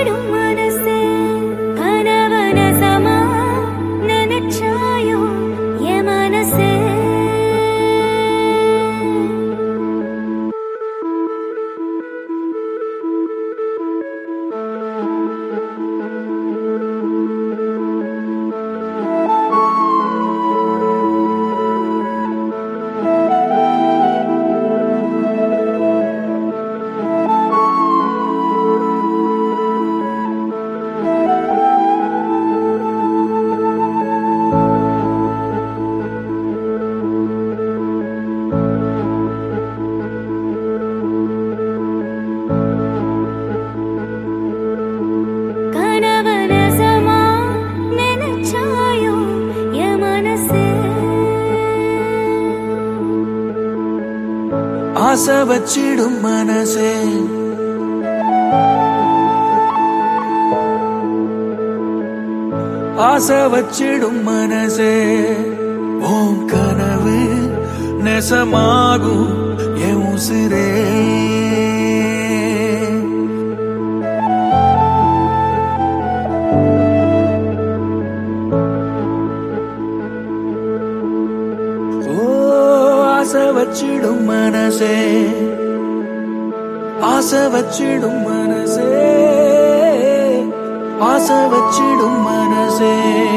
வச்சிடும் மனசே கனவனசமா நினைச்சாயோ என் மனசே கனவனசமா நினைச்சாயோ என் மனசே ஆசை வச்சிடும் மனசே ஆசை வச்சிடும் மனசே ஓம் கனவு நெசமாகும் என் உசிரே ஓ ஆசை வச்சிடும் மனசே ஆசை வச்சிடும் மனசே ஆசை வச்சிடும் மனசே